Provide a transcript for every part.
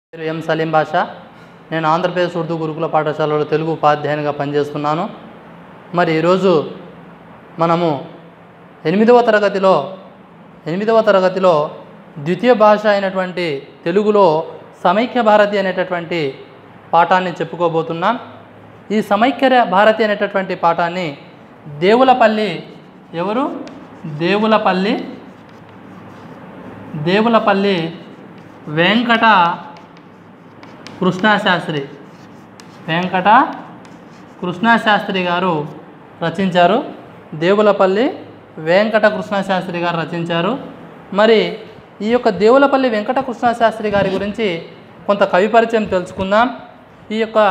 పేరు ఎం సలీం బాషా నేను ఆంధ్రప్రదేశ్ ఉర్దూ గురుకుల పాఠశాలలో తెలుగు ఉపాధ్యాయునిగా పనిచేస్తున్నాను మరి ఈరోజు మనము ఎనిమిదవ తరగతిలో ఎనిమిదవ తరగతిలో ద్వితీయ భాష అయినటువంటి తెలుగులో సమైక్య భారతి అనేటటువంటి పాఠాన్ని చెప్పుకోబోతున్నాం ఈ సమైక్య భారతి అనేటటువంటి పాఠాన్ని దేవులపల్లి ఎవరు దేవులపల్లి దేవులపల్లి వెంకట కృష్ణాశాస్త్రి వెంకట కృష్ణాశాస్త్రి గారు రచించారు దేవులపల్లి వెంకట కృష్ణశాస్త్రి గారు రచించారు మరి ఈ యొక్క దేవులపల్లి వెంకట కృష్ణశాస్త్రి గారి గురించి కొంత కవి పరిచయం తెలుసుకుందాం ఈ యొక్క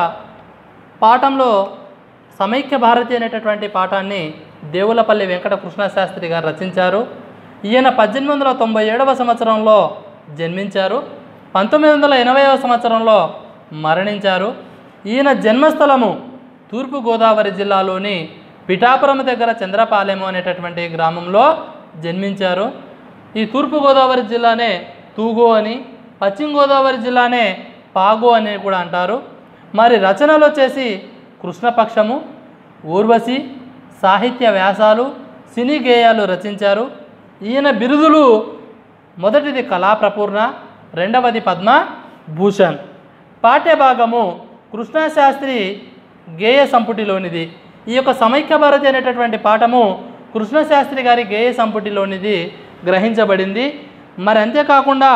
పాఠంలో సమైక్య భారతి అనేటటువంటి పాఠాన్ని దేవులపల్లి వెంకట కృష్ణశాస్త్రి గారు రచించారు ఈయన పద్దెనిమిది వందల తొంభై ఏడవ సంవత్సరంలో జన్మించారు పంతొమ్మిది వందల ఎనభైవ సంవత్సరంలో మరణించారు ఈయన జన్మస్థలము తూర్పుగోదావరి జిల్లాలోని పిఠాపురం దగ్గర చంద్రపాలెము అనేటటువంటి గ్రామంలో జన్మించారు ఈ తూర్పుగోదావరి జిల్లానే తూగో అని పశ్చిమ గోదావరి జిల్లానే పాగో అని కూడా అంటారు మరి రచనలు వచ్చేసి కృష్ణపక్షము ఊర్వశి సాహిత్య వ్యాసాలు సినీ గేయాలు రచించారు ఈయన బిరుదులు మొదటిది కళాప్రపూర్ణ రెండవది పద్మ భూషణ్ పాఠ్యభాగము కృష్ణశాస్త్రి గేయ సంపుటిలోనిది ఈ యొక్క సమైక్య భారతి అనేటటువంటి పాఠము కృష్ణశాస్త్రి గారి గేయ సంపుటిలోనిది గ్రహించబడింది మరి అంతేకాకుండా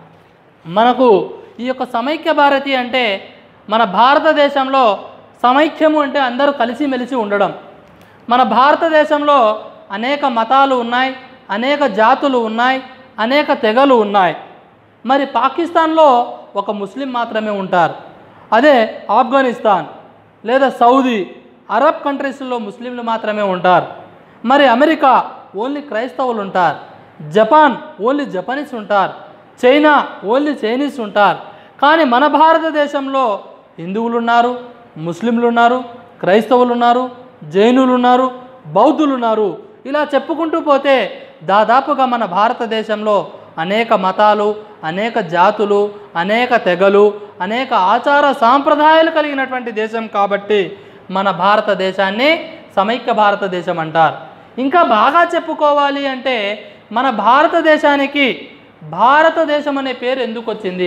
మనకు ఈ యొక్క సమైక్య భారతి అంటే మన భారతదేశంలో సమైక్యము అంటే అందరూ కలిసిమెలిసి ఉండడం మన భారతదేశంలో అనేక మతాలు ఉన్నాయి అనేక జాతులు ఉన్నాయి అనేక తెగలు ఉన్నాయి మరి పాకిస్తాన్లో ఒక ముస్లిం మాత్రమే ఉంటారు అదే ఆఫ్ఘనిస్తాన్ లేదా సౌదీ అరబ్ కంట్రీస్లో ముస్లింలు మాత్రమే ఉంటారు మరి అమెరికా ఓన్లీ క్రైస్తవులు ఉంటారు జపాన్ ఓన్లీ జపనీస్ ఉంటారు చైనా ఓన్లీ చైనీస్ ఉంటారు కానీ మన భారతదేశంలో హిందువులు ఉన్నారు ముస్లింలు ఉన్నారు క్రైస్తవులు ఉన్నారు జైనులు ఉన్నారు బౌద్ధులు ఉన్నారు ఇలా చెప్పుకుంటూ పోతే దాదాపుగా మన భారతదేశంలో అనేక మతాలు అనేక జాతులు అనేక తెగలు అనేక ఆచార సాంప్రదాయాలు కలిగినటువంటి దేశం కాబట్టి మన భారతదేశాన్ని సమైక్య భారతదేశం అంటారు ఇంకా బాగా చెప్పుకోవాలి అంటే మన భారతదేశానికి భారతదేశం అనే పేరు ఎందుకు వచ్చింది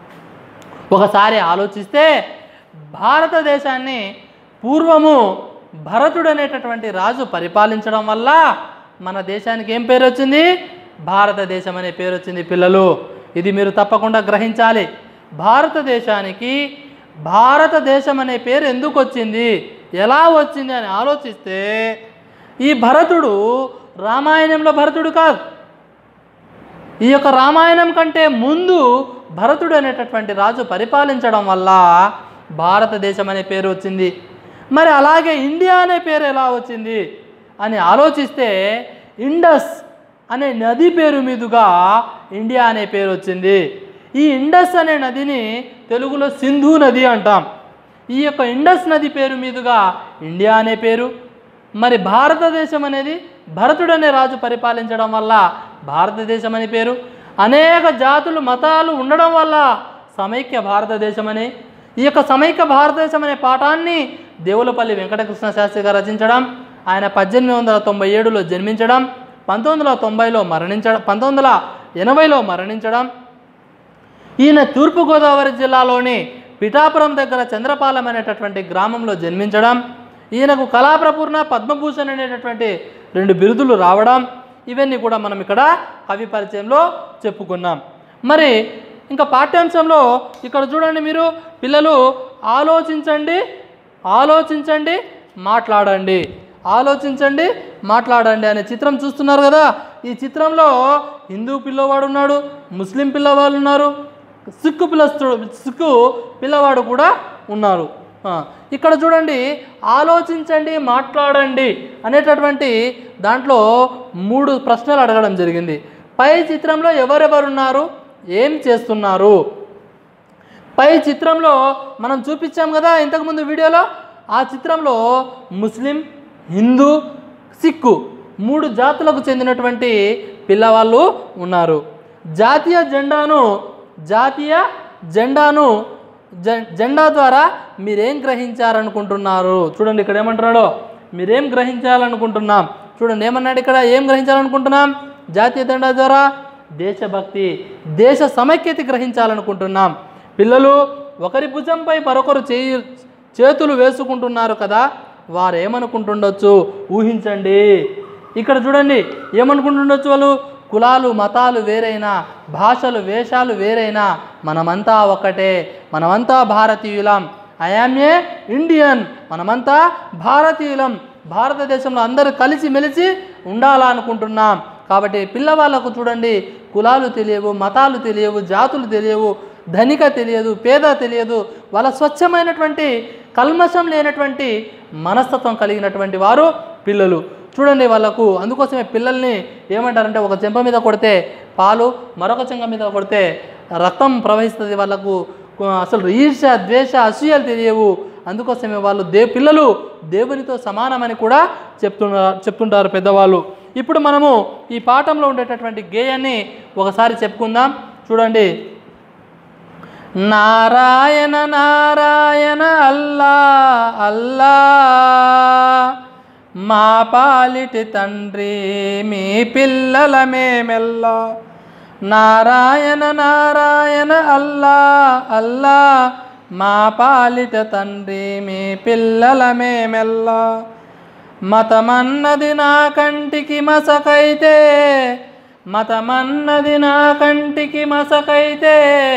ఒకసారి ఆలోచిస్తే భారతదేశాన్ని పూర్వము భరతుడు అనేటటువంటి రాజు పరిపాలించడం వల్ల మన దేశానికి ఏం పేరు వచ్చింది భారతదేశం అనే పేరు వచ్చింది పిల్లలు ఇది మీరు తప్పకుండా గ్రహించాలి భారతదేశానికి భారతదేశం అనే పేరు ఎందుకు వచ్చింది ఎలా వచ్చింది అని ఆలోచిస్తే ఈ భరతుడు రామాయణంలో భరతుడు కాదు ఈ యొక్క రామాయణం కంటే ముందు భరతుడు అనేటటువంటి రాజు పరిపాలించడం వల్ల భారతదేశం అనే పేరు వచ్చింది మరి అలాగే ఇండియా అనే పేరు ఎలా వచ్చింది అని ఆలోచిస్తే ఇండస్ అనే నది పేరు మీదుగా ఇండియా అనే పేరు వచ్చింది ఈ ఇండస్ అనే నదిని తెలుగులో సింధు నది అంటాం ఈ యొక్క ఇండస్ నది పేరు మీదుగా ఇండియా అనే పేరు మరి భారతదేశం అనేది భరతుడు అనే రాజు పరిపాలించడం వల్ల భారతదేశం అని పేరు అనేక జాతులు మతాలు ఉండడం వల్ల సమైక్య భారతదేశం అని ఈ యొక్క సమైక్య భారతదేశం అనే పాఠాన్ని దేవులపల్లి వెంకటకృష్ణ శాస్త్రి గారు రచించడం ఆయన పద్దెనిమిది వందల తొంభై ఏడులో జన్మించడం పంతొమ్మిది వందల తొంభైలో మరణించడం పంతొమ్మిది వందల ఎనభైలో మరణించడం ఈయన తూర్పుగోదావరి జిల్లాలోని పిఠాపురం దగ్గర చంద్రపాలెం అనేటటువంటి గ్రామంలో జన్మించడం ఈయనకు కళాప్రపూర్ణ పద్మభూషణ్ అనేటటువంటి రెండు బిరుదులు రావడం ఇవన్నీ కూడా మనం ఇక్కడ కవి పరిచయంలో చెప్పుకున్నాం మరి ఇంకా పాఠ్యాంశంలో ఇక్కడ చూడండి మీరు పిల్లలు ఆలోచించండి ఆలోచించండి మాట్లాడండి ఆలోచించండి మాట్లాడండి అనే చిత్రం చూస్తున్నారు కదా ఈ చిత్రంలో హిందూ పిల్లవాడు ఉన్నాడు ముస్లిం పిల్లవాళ్ళు ఉన్నారు సిక్కు పిల్ల సిక్కు పిల్లవాడు కూడా ఉన్నారు ఆ, ఇక్కడ చూడండి ఆలోచించండి మాట్లాడండి అనేటటువంటి దాంట్లో మూడు ప్రశ్నలు అడగడం జరిగింది పై చిత్రంలో ఎవరెవరున్నారు ఏం చేస్తున్నారు పై చిత్రంలో మనం చూపించాం కదా ఇంతకుముందు వీడియోలో ఆ చిత్రంలో ముస్లిం హిందూ సిక్కు మూడు జాతులకు చెందినటువంటి పిల్లవాళ్ళు ఉన్నారు జాతీయ జెండాను జాతీయ జెండాను జె- జెండా ద్వారా మీరేం గ్రహించారనుకుంటున్నారు చూడండి ఇక్కడ ఏమంటున్నాడు మీరేం గ్రహించాలనుకుంటున్నాం చూడండి ఏమన్నాడు ఇక్కడ ఏం గ్రహించాలనుకుంటున్నాం జాతీయ జెండా ద్వారా దేశభక్తి దేశ సమైక్యత గ్రహించాలనుకుంటున్నాం పిల్లలు ఒకరి భుజంపై మరొకరు చేయి చేతులు వేసుకుంటున్నారు కదా వారు ఏమనుకుంటుండొచ్చు ఊహించండి ఇక్కడ చూడండి ఏమనుకుంటుండొచ్చు వాళ్ళు కులాలు మతాలు వేరైనా భాషలు వేషాలు వేరైనా మనమంతా ఒక్కటే మనమంతా భారతీయులం ఐఆమ్ ఏ ఇండియన్ మనమంతా భారతీయులం భారతదేశంలో అందరూ కలిసి మెలిసి ఉండాలనుకుంటున్నాం కాబట్టి పిల్లవాళ్ళకు చూడండి కులాలు తెలియవు మతాలు తెలియవు జాతులు తెలియవు ధనిక తెలియదు పేద తెలియదు వాళ్ళ స్వచ్ఛమైనటువంటి కల్మషం లేనటువంటి మనస్తత్వం కలిగినటువంటి వారు పిల్లలు చూడండి వాళ్ళకు అందుకోసమే పిల్లల్ని ఏమంటారంటే ఒక చెంప మీద కొడితే పాలు మరొక చెంప మీద కొడితే రక్తం ప్రవహిస్తుంది వాళ్ళకు అసలు ఈర్ష ద్వేష అసూయలు తెలియవు అందుకోసమే వాళ్ళు దే పిల్లలు దేవునితో సమానమని కూడా చెప్తున్నారు చెప్తుంటారు పెద్దవాళ్ళు ఇప్పుడు మనము ఈ పాఠంలో ఉండేటటువంటి గేయాన్ని ఒకసారి చెప్పుకుందాం చూడండి నారాయణ నారాయణ అల్లా అల్లా మా పాలిటి తండ్రి మీ పిల్లల మేమెల్లా నారాయణ నారాయణ అల్లా అల్లా మా పాలిట తండ్రి మీ పిల్లల మేమెల్లా మతమన్నది నా కంటికి మసకైతే మతమన్నది నా కంటికి మసకైతే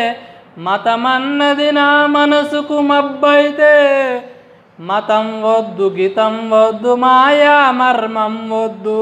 మతమన్నది నా మనసుకు మబ్బైతే మతం వద్దు గీతం వద్దు మాయా మర్మం వద్దు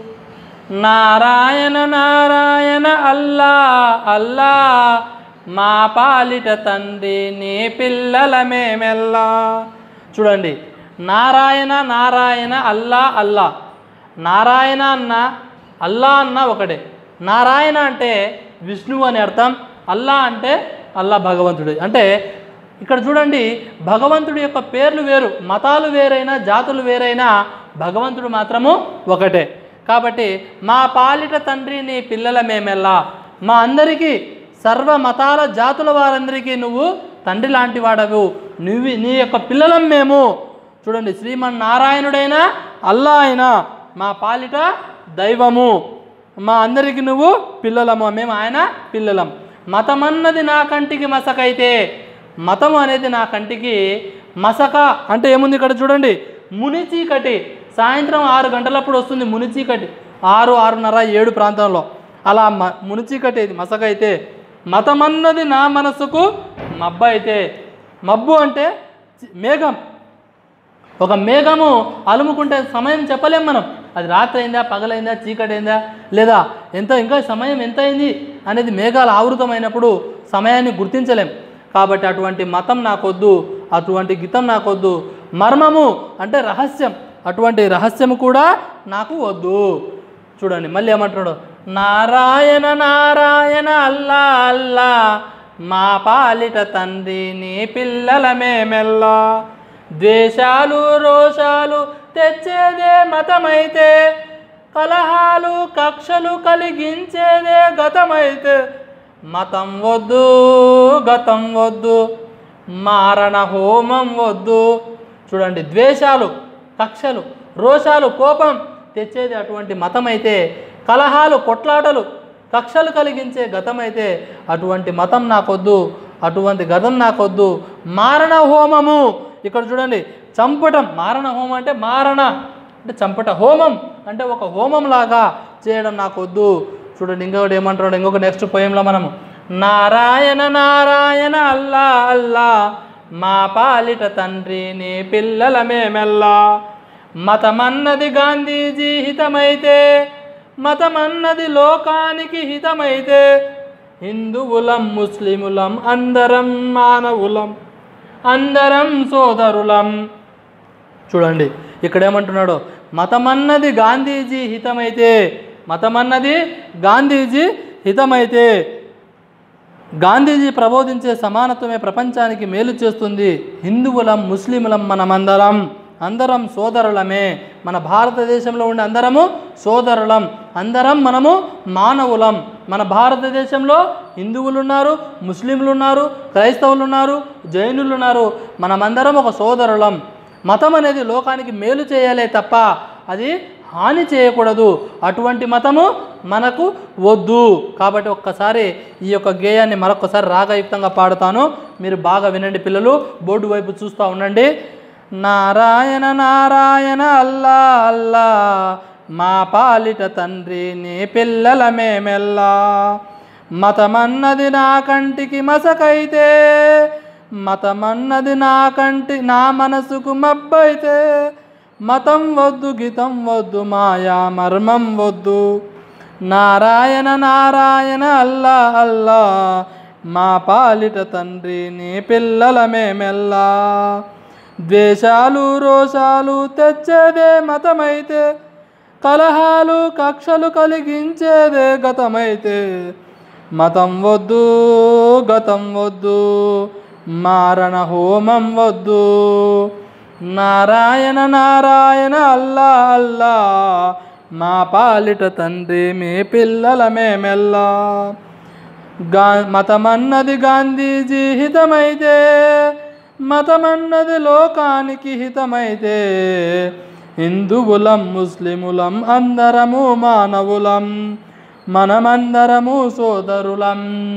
నారాయణ నారాయణ అల్లా అల్లా మా పాలిట తండ్రి నీ పిల్లల మేమెల్లా చూడండి నారాయణ నారాయణ అల్లా అల్లా నారాయణ అన్న అల్లా అన్న ఒకటే నారాయణ అంటే విష్ణువు అని అర్థం అల్లా అంటే అల్లా భగవంతుడు అంటే ఇక్కడ చూడండి భగవంతుడి యొక్క పేర్లు వేరు మతాలు వేరైనా జాతులు వేరైనా భగవంతుడు మాత్రము ఒకటే కాబట్టి మా పాలిట తండ్రి నీ పిల్లల మేమెల్లా మా అందరికీ సర్వ మతాల జాతుల వారందరికీ నువ్వు తండ్రి లాంటి వాడవు నువ్వు నీ యొక్క పిల్లలం మేము చూడండి శ్రీమన్నారాయణుడైనా అల్లా అయినా మా పాలిట దైవము మా అందరికీ నువ్వు పిల్లలము మేము ఆయన పిల్లలం మతమన్నది నా కంటికి మసకైతే మతం అనేది నా కంటికి మసక అంటే ఏముంది ఇక్కడ చూడండి ముని చీకటి సాయంత్రం ఆరు గంటలప్పుడు వస్తుంది ముని చీకటి ఆరు ఆరున్నర ఏడు ప్రాంతంలో అలా మ ముని చీకటి ఇది మసక అయితే మతమన్నది నా మనసుకు మబ్బ అయితే మబ్బు అంటే చి- మేఘం ఒక మేఘము అలుముకుంటే సమయం చెప్పలేం మనం అది రాత్రి అయిందా పగలైందా చీకటి అయిందా లేదా ఎంత ఇంకా సమయం ఎంత అయింది అనేది మేఘాలు ఆవృతమైనప్పుడు సమయాన్ని గుర్తించలేం కాబట్టి అటువంటి మతం నాకొద్దు అటువంటి గీతం నాకొద్దు మర్మము అంటే రహస్యం అటువంటి రహస్యము కూడా నాకు వద్దు చూడండి మళ్ళీ ఏమంటున్నాడు నారాయణ నారాయణ అల్లా అల్లా మా పాలిట తండ్రి నీ పిల్లల మేమెల్లా ద్వేషాలు రోషాలు తెచ్చేదే మతమైతే కలహాలు కక్షలు కలిగించేదే గతమైతే మతం వద్దు గతం వద్దు మారణ హోమం వద్దు చూడండి ద్వేషాలు కక్షలు రోషాలు కోపం తెచ్చేది అటువంటి మతం అయితే కలహాలు కొట్లాటలు కక్షలు కలిగించే గతమైతే అటువంటి మతం నాకొద్దు అటువంటి గతం నాకొద్దు మారణ హోమము ఇక్కడ చూడండి చంపటం మారణ హోమం అంటే మారణ అంటే చంపట హోమం అంటే ఒక హోమం లాగా చేయడం నాకొద్దు చూడండి ఇంకొకటి ఏమంటున్నాడు ఇంకొక నెక్స్ట్ పోయంలో మనము నారాయణ నారాయణ అల్లా అల్లా మా పాలిట తండ్రి నీ పిల్లల మేమెల్లా మతమన్నది గాంధీజీ హితమైతే మతమన్నది లోకానికి హితమైతే హిందువులం ముస్లిములం అందరం మానవులం అందరం సోదరులం చూడండి ఇక్కడ ఏమంటున్నాడు మతమన్నది గాంధీజీ హితమైతే మతమన్నది గాంధీజీ హితమైతే గాంధీజీ ప్రబోధించే సమానత్వమే ప్రపంచానికి మేలు చేస్తుంది హిందువులం ముస్లింలం మనమందరం అందరం సోదరులమే మన భారతదేశంలో ఉండే అందరము సోదరులం అందరం మనము మానవులం మన భారతదేశంలో హిందువులు ఉన్నారు ముస్లింలు ఉన్నారు క్రైస్తవులు ఉన్నారు జైనులు ఉన్నారు మనమందరం ఒక సోదరులం మతం అనేది లోకానికి మేలు చేయాలే తప్ప అది హాని చేయకూడదు అటువంటి మతము మనకు వద్దు కాబట్టి ఒక్కసారి ఈ యొక్క గేయాన్ని మరొకసారి రాగయుక్తంగా పాడుతాను మీరు బాగా వినండి పిల్లలు బోర్డు వైపు చూస్తూ ఉండండి నారాయణ నారాయణ అల్లా అల్లా మా పాలిట తండ్రి నీ పిల్లల మేమెల్లా మతమన్నది నా కంటికి మసకైతే మతమన్నది నా కంటి నా మనసుకు మబ్బైతే మతం వద్దు గీతం వద్దు మాయా మర్మం వద్దు నారాయణ నారాయణ అల్లా అల్లా మా పాలిట తండ్రి నీ పిల్లల మేమెల్లా ద్వేషాలు రోషాలు తెచ్చేదే మతమైతే కలహాలు కక్షలు కలిగించేదే గతమైతే మతం వద్దు గతం వద్దు మారణ హోమం వద్దు నారాయణ నారాయణ అల్లా అల్లా మా పాలిట తండ్రి మీ పిల్లల మేమెల్లా గా మతమన్నది గాంధీజీ హితమైతే మతమన్నది లోకానికి హితమైతే హిందువులం ముస్లిములం అందరము మానవులం మనమందరము సోదరులం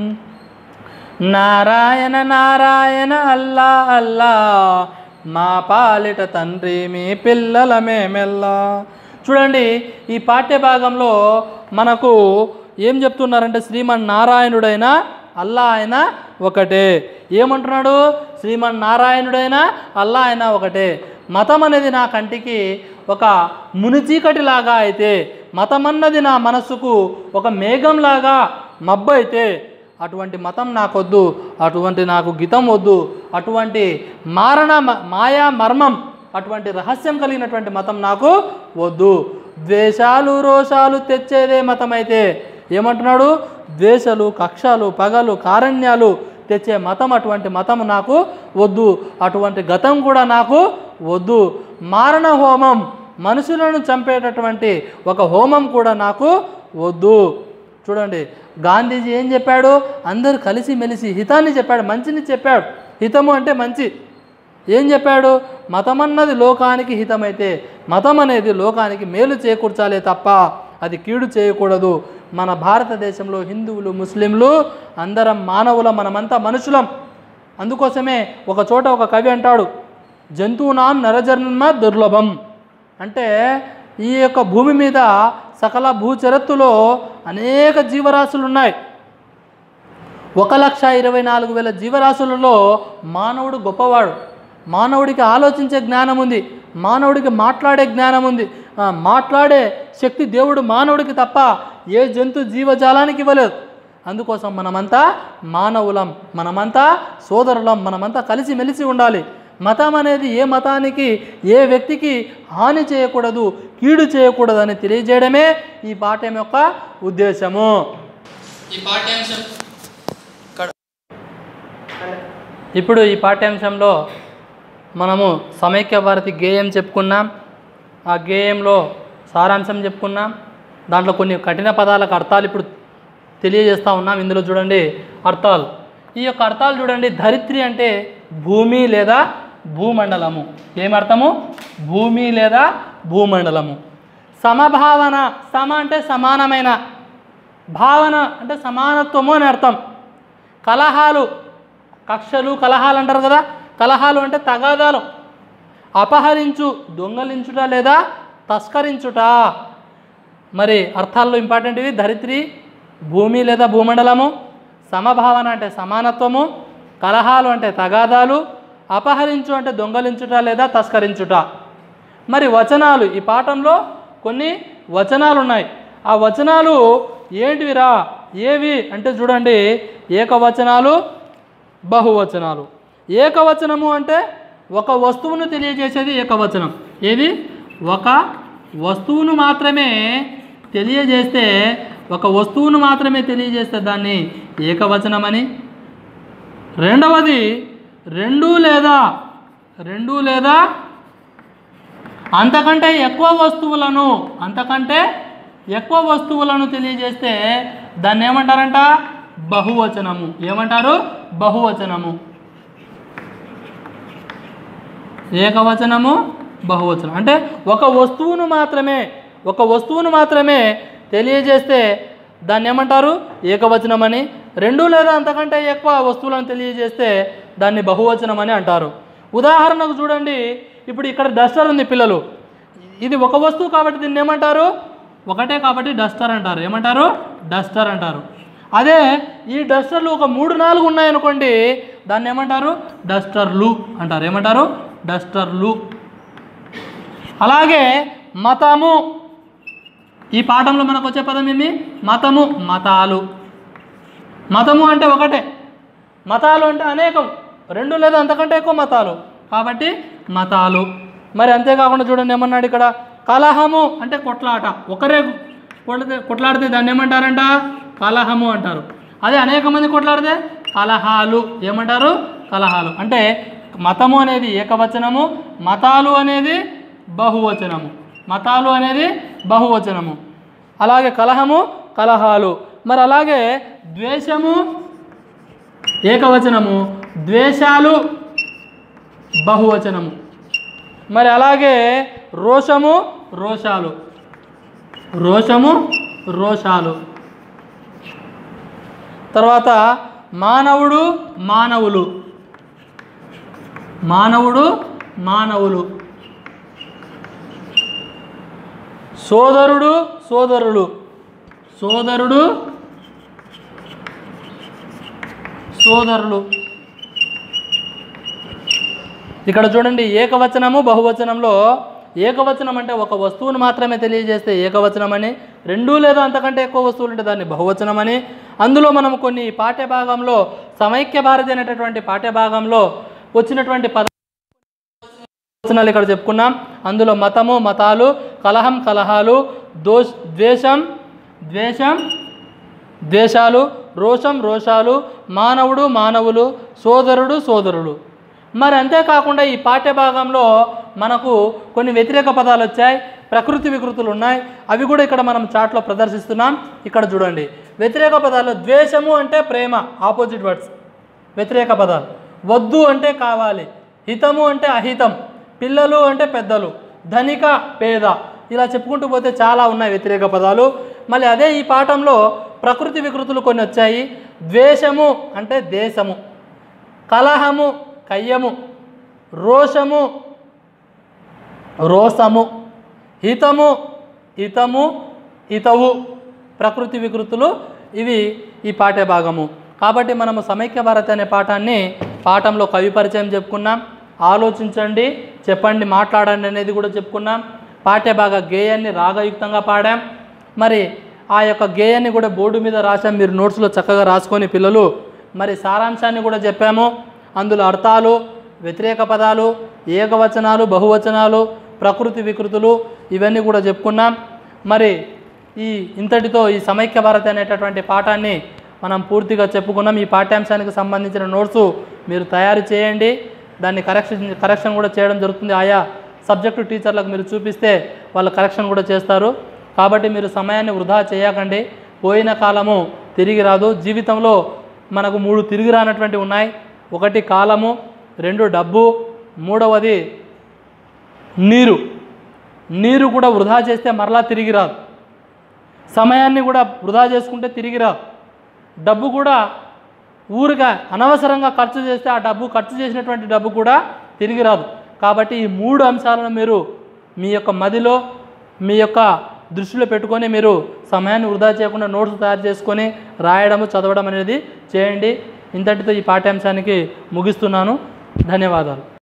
నారాయణ నారాయణ అల్లా అల్లా మా పాలిట తండ్రి మీ పిల్లల మేమెల్లా చూడండి ఈ పాఠ్య భాగంలో మనకు ఏం చెప్తున్నారంటే శ్రీమన్ నారాయణుడైన అల్లా ఆయన ఒకటే ఏమంటున్నాడు శ్రీమన్ నారాయణుడైన అల్లా ఆయన ఒకటే మతం అనేది నా కంటికి ఒక మునిచీకటిలాగా అయితే మతం అన్నది నా మనస్సుకు ఒక మేఘంలాగా మబ్బు అయితే అటువంటి మతం నాకొద్దు అటువంటి నాకు గీతం వద్దు అటువంటి మారణ మ- మాయా మర్మం అటువంటి రహస్యం కలిగినటువంటి మతం నాకు వద్దు ద్వేషాలు రోషాలు తెచ్చేదే మతం అయితే ఏమంటున్నాడు ద్వేషాలు కక్షలు పగలు కారణ్యాలు తెచ్చే మతం అటువంటి మతం నాకు వద్దు అటువంటి గతం కూడా నాకు వద్దు మారణ హోమం మనుషులను చంపేటటువంటి ఒక హోమం కూడా నాకు వద్దు చూడండి గాంధీజీ ఏం చెప్పాడు అందరూ కలిసి మెలిసి హితాన్ని చెప్పాడు మంచిని చెప్పాడు హితము అంటే మంచి ఏం చెప్పాడు మతం అన్నది లోకానికి హితమైతే మతం అనేది లోకానికి మేలు చేకూర్చాలే తప్ప అది కీడు చేయకూడదు మన భారతదేశంలో హిందువులు ముస్లింలు అందరం మానవులం మనమంతా మనుషులం అందుకోసమే ఒక చోట ఒక కవి అంటాడు జంతువునాం నరజన్మ దుర్లభం అంటే ఈ యొక్క భూమి మీద సకల భూచరత్తులో అనేక జీవరాశులు ఉన్నాయి ఒక లక్ష ఇరవై నాలుగు వేల జీవరాశులలో మానవుడు గొప్పవాడు మానవుడికి ఆలోచించే జ్ఞానం ఉంది మానవుడికి మాట్లాడే జ్ఞానం ఉంది ఆ, మాట్లాడే శక్తి దేవుడు మానవుడికి తప్ప ఏ జంతు జీవజాలానికి ఇవ్వలేదు అందుకోసం మనమంతా మానవులం మనమంతా సోదరులం మనమంతా కలిసిమెలిసి ఉండాలి మతం అనేది ఏ మతానికి ఏ వ్యక్తికి హాని చేయకూడదు కీడు చేయకూడదు అని తెలియజేయడమే ఈ పాఠ్యం యొక్క ఉద్దేశము ఈ పాఠ్యాంశం ఇప్పుడు ఈ పాఠ్యాంశంలో మనము సమైక్య భారతి గేయం చెప్పుకున్నాం ఆ గేయంలో సారాంశం చెప్పుకున్నాం దాంట్లో కొన్ని కఠిన పదాలకు అర్థాలు ఇప్పుడు తెలియజేస్తూ ఉన్నాం ఇందులో చూడండి అర్థాలు ఈ యొక్క అర్థాలు చూడండి ధరిత్రి అంటే భూమి లేదా భూమండలము ఏమర్థము భూమి లేదా భూమండలము సమభావన సమ అంటే సమానమైన భావన అంటే సమానత్వము అని అర్థం కలహాలు కక్షలు కలహాలు అంటారు కదా కలహాలు అంటే తగాదాలు అపహరించు దొంగలించుట లేదా తస్కరించుట మరి అర్థాల్లో ఇంపార్టెంట్ ఇవి ధరిత్రి భూమి లేదా భూమండలము సమభావన అంటే సమానత్వము కలహాలు అంటే తగాదాలు అపహరించు అంటే దొంగలించుట లేదా తస్కరించుట మరి వచనాలు ఈ పాఠంలో కొన్ని వచనాలు ఉన్నాయి ఆ వచనాలు ఏంటివిరా ఏవి అంటే చూడండి ఏకవచనాలు బహువచనాలు ఏకవచనము అంటే ఒక వస్తువును తెలియజేసేది ఏకవచనం ఏది ఒక వస్తువును మాత్రమే తెలియజేస్తే ఒక వస్తువును మాత్రమే తెలియజేస్తే దాన్ని ఏకవచనమని రెండవది రెండు లేదా రెండు లేదా అంతకంటే ఎక్కువ వస్తువులను అంతకంటే ఎక్కువ వస్తువులను తెలియజేస్తే దాన్ని ఏమంటారంట బహువచనము ఏమంటారు బహువచనము ఏకవచనము బహువచనం అంటే ఒక వస్తువును మాత్రమే ఒక వస్తువును మాత్రమే తెలియజేస్తే దాన్ని ఏమంటారు ఏకవచనం అని రెండు లేదా అంతకంటే ఎక్కువ వస్తువులను తెలియజేస్తే దాన్ని బహువచనం అని అంటారు ఉదాహరణకు చూడండి ఇప్పుడు ఇక్కడ డస్టర్ ఉంది పిల్లలు ఇది ఒక వస్తువు కాబట్టి దీన్ని ఏమంటారు ఒకటే కాబట్టి డస్టర్ అంటారు ఏమంటారు డస్టర్ అంటారు అదే ఈ డస్టర్లు ఒక మూడు నాలుగు ఉన్నాయనుకోండి దాన్ని ఏమంటారు డస్టర్లు అంటారు ఏమంటారు డస్టర్లు అలాగే మతము ఈ పాఠంలో మనకు వచ్చే పదం ఏంది మతము మతాలు మతము అంటే ఒకటే మతాలు అంటే అనేకం రెండు లేదా అంతకంటే ఎక్కువ మతాలు కాబట్టి మతాలు మరి అంతేకాకుండా చూడండి ఏమన్నాడు ఇక్కడ కలహము అంటే కొట్లాట ఒకరే కొట్లాడితే కొట్లాడితే దాన్ని ఏమంటారంట కలహము అంటారు అదే అనేక మంది కొట్లాడితే కలహాలు ఏమంటారు కలహాలు అంటే మతము అనేది ఏకవచనము మతాలు అనేది బహువచనము మతాలు అనేది బహువచనము అలాగే కలహము కలహాలు మరి అలాగే ద్వేషము ఏకవచనము ద్వేషాలు బహువచనము మరి అలాగే రోషము రోషాలు రోషము రోషాలు తర్వాత మానవుడు మానవులు మానవుడు మానవులు సోదరుడు సోదరులు సోదరుడు సోదరులు ఇక్కడ చూడండి ఏకవచనము బహువచనంలో ఏకవచనం అంటే ఒక వస్తువును మాత్రమే తెలియజేస్తే ఏకవచనం అని రెండు లేదా అంతకంటే ఎక్కువ వస్తువులు ఉంటే దాన్ని బహువచనం అని అందులో మనం కొన్ని పాఠ్యభాగంలో సమైక్య భారతి అనేటటువంటి పాఠ్యభాగంలో వచ్చినటువంటి పద వచనాలు ఇక్కడ చెప్పుకున్నాం అందులో మతము మతాలు కలహం కలహాలు దోష్ ద్వేషం ద్వేషం ద్వేషాలు రోషం రోషాలు మానవుడు మానవులు సోదరుడు సోదరులు మరి అంతేకాకుండా ఈ పాఠ్యభాగంలో మనకు కొన్ని వ్యతిరేక పదాలు వచ్చాయి ప్రకృతి వికృతులు ఉన్నాయి అవి కూడా ఇక్కడ మనం చాట్లో ప్రదర్శిస్తున్నాం ఇక్కడ చూడండి వ్యతిరేక పదాలు ద్వేషము అంటే ప్రేమ ఆపోజిట్ వర్డ్స్ వ్యతిరేక పదాలు వద్దు అంటే కావాలి హితము అంటే అహితం పిల్లలు అంటే పెద్దలు ధనిక పేద ఇలా చెప్పుకుంటూ పోతే చాలా ఉన్నాయి వ్యతిరేక పదాలు మళ్ళీ అదే ఈ పాఠంలో ప్రకృతి వికృతులు కొన్ని వచ్చాయి ద్వేషము అంటే దేశము కలహము కయ్యము రోషము రోసము హితము హితము హితవు ప్రకృతి వికృతులు ఇవి ఈ పాఠ్యభాగము కాబట్టి మనము సమైక్య భారతి అనే పాఠాన్ని పాఠంలో కవి పరిచయం చెప్పుకున్నాం ఆలోచించండి చెప్పండి మాట్లాడండి అనేది కూడా చెప్పుకున్నాం పాఠ్యభాగ గేయాన్ని రాగయుక్తంగా పాడాం మరి ఆ యొక్క గేయాన్ని కూడా బోర్డు మీద రాసాం మీరు నోట్స్లో చక్కగా రాసుకొని పిల్లలు మరి సారాంశాన్ని కూడా చెప్పాము అందులో అర్థాలు వ్యతిరేక పదాలు ఏకవచనాలు బహువచనాలు ప్రకృతి వికృతులు ఇవన్నీ కూడా చెప్పుకున్నాం మరి ఈ ఇంతటితో ఈ సమైక్య భారతి అనేటటువంటి పాఠాన్ని మనం పూర్తిగా చెప్పుకున్నాం ఈ పాఠ్యాంశానికి సంబంధించిన నోట్స్ మీరు తయారు చేయండి దాన్ని కరెక్షన్ కరెక్షన్ కూడా చేయడం జరుగుతుంది ఆయా సబ్జెక్టు టీచర్లకు మీరు చూపిస్తే వాళ్ళు కరెక్షన్ కూడా చేస్తారు కాబట్టి మీరు సమయాన్ని వృధా చేయకండి పోయిన కాలము తిరిగి రాదు జీవితంలో మనకు మూడు తిరిగి రానటువంటి ఉన్నాయి ఒకటి కాలము రెండు డబ్బు మూడవది నీరు నీరు కూడా వృధా చేస్తే మరలా తిరిగి రాదు సమయాన్ని కూడా వృధా చేసుకుంటే తిరిగి రాదు డబ్బు కూడా ఊరిగా అనవసరంగా ఖర్చు చేస్తే ఆ డబ్బు ఖర్చు చేసినటువంటి డబ్బు కూడా తిరిగి రాదు కాబట్టి ఈ మూడు అంశాలను మీరు మీ యొక్క మదిలో మీ యొక్క దృష్టిలో పెట్టుకొని మీరు సమయాన్ని వృధా చేయకుండా నోట్స్ తయారు చేసుకొని రాయడము చదవడం అనేది చేయండి ఇంతటితో ఈ పాఠ్యాంశానికి ముగిస్తున్నాను ధన్యవాదాలు